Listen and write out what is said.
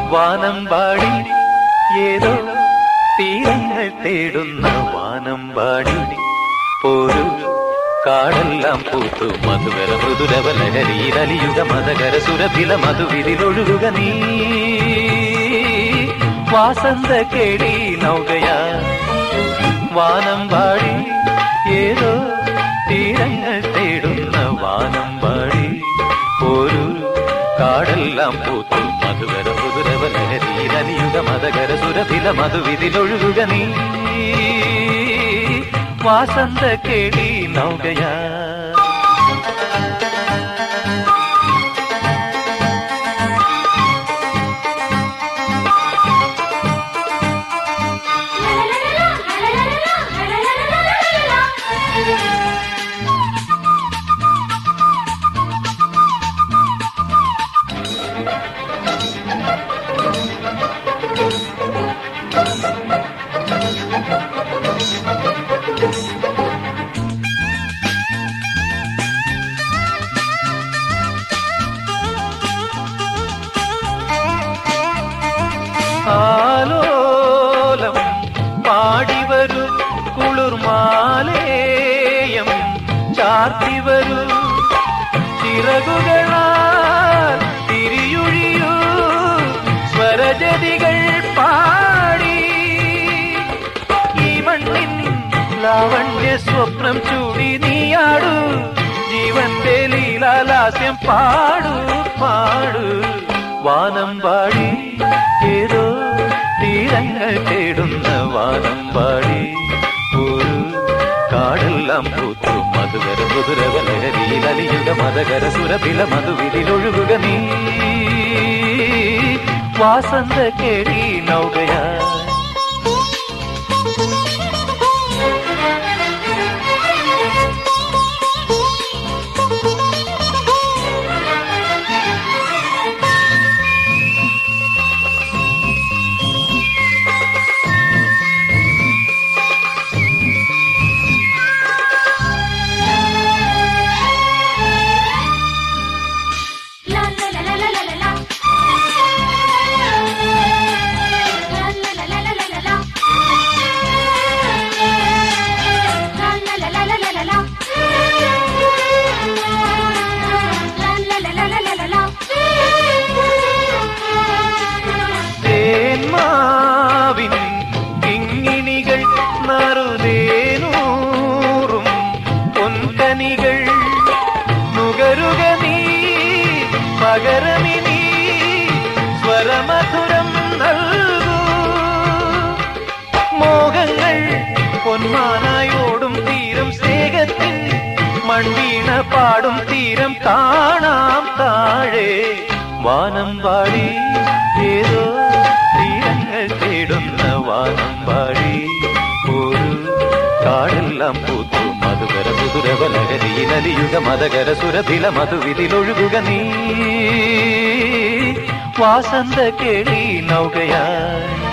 വാനമ്പാടി ഏതോ തീരങ്ങൾ തേടുന്ന വാനമ്പാടി പോരു കാടെല്ലാം പൂത്തു മധുകര മൃദുരവലഹരിയിലലിയുക മതകര സുരഭില മധുവിതിലൊഴുകുക നീ വാസന്ത കേടി നൗകയാ വാനമ്പാടി ഏതോ തീരങ്ങൾ തേടുന്ന വാനമ്പാടി ഒരു കാടെല്ലാം പൂത്തു മധുകര മൃദുരവലഹരിയിലലിയുക മതകര സുരഭില മധുവിതിലൊഴുകുക നീ വാസന്ത കേടി നൗകയാ ആലോലം പാടിവരു കുളിർമാലേയം ചാർത്തിവരു ചിറകുകളാൽ തിരിയുഴിയൂ സ്വരജതികൾ പാടി ഈ മണ്ണിൻ ലാവണ്യ സ്വപ്നം ചൂടി നീയാടു ജീവന്റെ ലീലാലാസ്യം പാടു പാടു വാനം പാടി ഏതോ തീരങ്ങൾ തേടുന്ന വാനം പാടി ഒരു കാടെല്ലാം പൂത്തു മധുകര മധുരവലഹരിയിലലിയുക മതകര സുരഭില മധുവിതിലൊഴുകുക നീ വാസന്ത കേടി നൗകയാ തേന്മാവിൻ കിങ്ങിണികൾ നറുതേനൂറും പൊൻകനികൾ നുകരുക നീ പകരമിനി സ്വരമധുരം നൽകൂ മോഹങ്ങൾ പൊന്മാനായോടും തീരം സ്നേഹത്തിൻ മൺവീണ പാടും തീരം കാണാം താഴെ വാനം പാടി ഏതോ തീരങ്ങൾ തേടുന്ന വാനം പാടി ഒരു കാടെല്ലാം പൂത്തു മധുകര മധുരവലഹരിയിലലിയുക മതകര സുരഭില മധുവിതിലൊഴുകുക നീ വാസന്ത കേളി നൗകയായി